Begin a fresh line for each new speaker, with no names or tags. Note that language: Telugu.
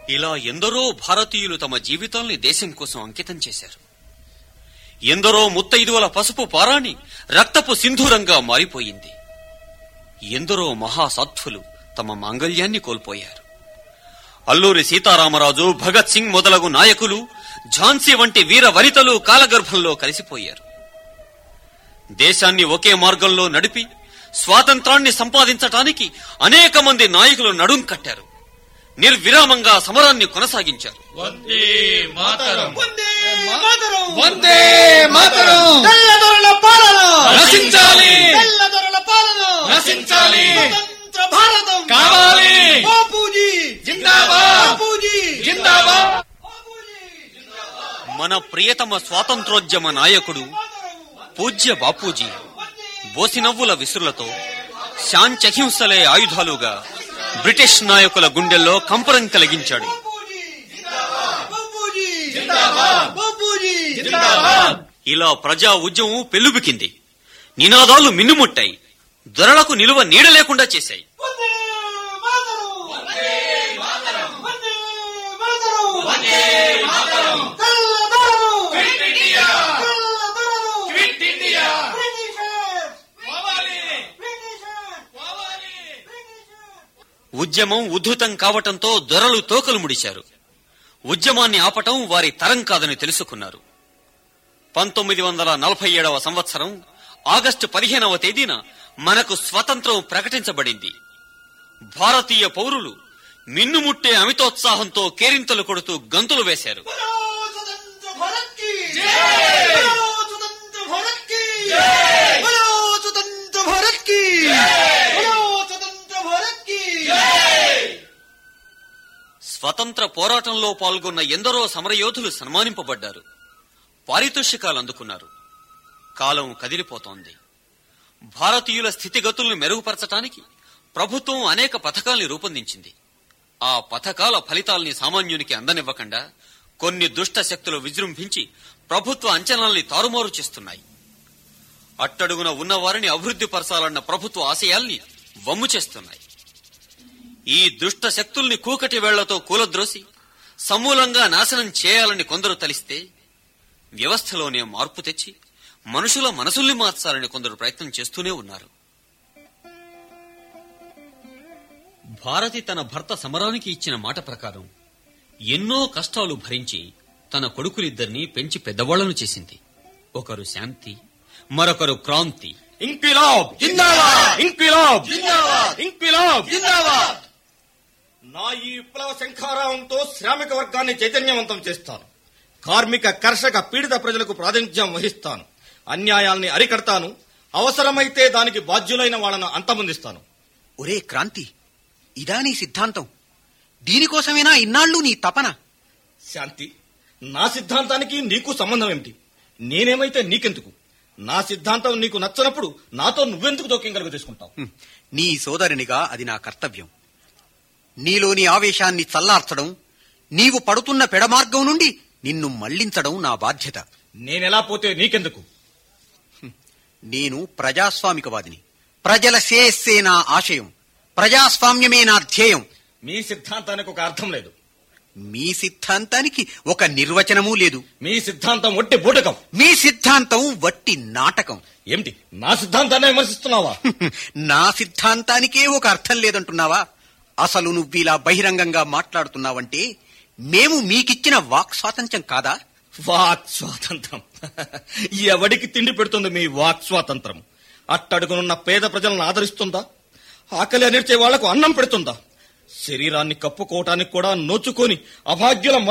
ఇలా ఎందరో భారతీయులు తమ జీవితాల్ని దేశం కోసం అంకితం చేశారు ఎందరో ముత్తైదువల పసుపు పారాణి రక్తపు సింధూరంగా మారిపోయింది ఎందరో మహాసాధ్వులు తమ మాంగల్యాన్ని కోల్పోయారు అల్లూరి సీతారామరాజు భగత్ సింగ్ మొదలగు నాయకులు ఝాన్సీ వంటి వీర వనితలు కాలగర్భంలో కలిసిపోయారు దేశాన్ని ఒకే మార్గంలో నడిపి స్వాతంత్రాన్ని సంపాదించటానికి అనేక మంది నాయకులు నడుం కట్టారు నిర్విరామంగా సమరాన్ని కొనసాగించారు
వందే మాతరం
వందే మాతరం
వందే మాతరం
తెల్లదొరల పాలన
నశించాలి
తెల్లదొరల పాలన
నశించాలి
స్వతంత్ర భారతం
కావాలి
బాపూజీ
జిందాబాద్
బాపూజీ
జిందాబాద్
బాపూజీ
మన ప్రియతమ స్వాతంత్రోద్యమ నాయకుడు పూజ్య బాపూజీ బోసినవ్వుల విసురులతో శాంచహింసలే ఆయుధాలుగా బ్రిటిష్ నాయకుల గుండెల్లో కంపరం కలిగించాడు
బాపూజీ
జిందాబాద్
బాపూజీ
జిందాబాద్
ఇలా ప్రజా ఉద్యమం పెల్లుబికింది నినాదాలు మిన్నుముట్టాయి దొరలకు నిలువ నీడ లేకుండా చేశాయి
వందే మాతరం వందే మాతరం వందే మాతరం తెల్లదొరలు
క్విట్ ఇండియా
తెల్లదొరలు
క్విట్ ఇండియా
బ్రిటిషర్స్
కావాలి
బ్రిటిషర్స్
కావాలి
బ్రిటిషర్స్
ఉద్యమం ఉద్ధృతం కావటంతో దొరలు తోకలు ముడిచారు ఉద్యమాన్ని ఆపటం వారి తరం కాదని తెలుసుకున్నారు పంతొమ్మిది వందల నలభై ఏడవ సంవత్సరం ఆగస్టు పదిహేనవ తేదీన మనకు స్వతంత్రం ప్రకటించబడింది భారతీయ పౌరులు మిన్నుముట్టే అమితోత్సాహంతో కేరింతలు కొడుతూ గంతులు వేశారు
बोलो स्वतंत्र भारत की
जय!
बोलो स्वतंत्र भारत की
जय!
बोलो स्वतंत्र भारत की बोलो स्वतंत्र भारत की
స్వతంత్ర పోరాటంలో పాల్గొన్న ఎందరో సమరయోధులు సన్మానింపబడ్డారు పారితోషికాలు అందుకున్నారు కాలం కదిలిపోతోంది భారతీయుల స్థితిగతులను మెరుగుపరచటానికి ప్రభుత్వం అనేక పథకాల్ని రూపొందించింది ఆ పథకాల ఫలితాల్ని సామాన్యునికి అందనివ్వకుండా కొన్ని దుష్ట శక్తులు విజృంభించి ప్రభుత్వ అంచనాల్ని తారుమారు చేస్తున్నాయి అట్టడుగున ఉన్నవారిని అభివృద్ధి పరచాలన్న ప్రభుత్వ ఆశయాల్ని వమ్ము చేస్తున్నాయి ఈ దుష్ట శక్తుల్ని కూకటి వేళ్లతో కూలద్రోసి సమూలంగా నాశనం చేయాలని కొందరు తలిస్తే వ్యవస్థలోనే మార్పు తెచ్చి మనుషుల మనసుల్ని మార్చాలని కొందరు ప్రయత్నం చేస్తూనే ఉన్నారు భారతి తన భర్త సమరానికి ఇచ్చిన మాట ప్రకారం ఎన్నో కష్టాలు భరించి తన కొడుకులిద్దరినీ పెంచి పెద్దవాళ్లను చేసింది ఒకరు శాంతి మరొకరు క్రాంతి
ఇంక్విలాబ్ జిందాబాద్ ఇంక్విలాబ్
जिंदाबाद
ఇంక్విలాబ్
जिंदाबाद
నా ఈ విప్లవ శంఖారావంతో శ్రామిక వర్గాన్ని చైతన్యవంతం చేస్తాను కార్మిక కర్షక పీడిత ప్రజలకు ప్రాతినిధ్యం వహిస్తాను అన్యాయాల్ని అరికడతాను అవసరమైతే దానికి బాధ్యులైన వాళ్ళను అంతమొందిస్తాను
ఒరే క్రాంతి ఇదా నీ సిద్ధాంతం దీనికోసమేనా ఇన్నాళ్ళు నీ తపన
శాంతి నా సిద్ధాంతానికి నీకు సంబంధం ఏమిటి నేనేమైతే నీకెందుకు నా సిద్ధాంతం నీకు నచ్చనప్పుడు నాతో నువ్వెందుకు జోక్యం కలుగ చేసుకుంటావు
హ్మ్. నీ సోదరునిగా అది నా కర్తవ్యం నీలోని ఆవేశాన్ని చల్లార్చడం నీవు పడుతున్న పెడమార్గం నుండి నిన్ను మళ్లించడం నా బాధ్యత
నేనెలా పోతే నీకెందుకు
నేను ప్రజాస్వామికవాదిని ప్రజల శ్రేయస్సే నా ఆశయం ప్రజాస్వామ్యమే నా ధ్యేయం
మీ సిద్ధాంతానికి ఒక అర్థం లేదు
మీ సిద్ధాంతానికి ఒక నిర్వచనమూ లేదు
మీ సిద్ధాంతం ఒట్టి బూటకం
మీ సిద్ధాంతం వట్టి నాటకం
ఏమిటి నా సిద్ధాంతాన్ని విమర్శిస్తున్నావా
నా సిద్ధాంతానికే ఒక అర్థం లేదంటున్నావా అసలు నువ్విలా బహిరంగంగా మాట్లాడుతున్నావంటే మేము మీకిచ్చిన వాక్ స్వాతంత్ర్యం కాదా
వాక్ స్వాతంత్రం ఎవడికి తిండి పెడుతుంది మీ వాక్ స్వాతంత్రం అట్టడుగునున్న పేద ప్రజలను ఆదరిస్తుందా ఆకలి అనిర్చే వాళ్లకు అన్నం పెడుతుందా శరీరాన్ని కప్పుకోవటానికి కూడా నోచుకొని అభాగ్యుల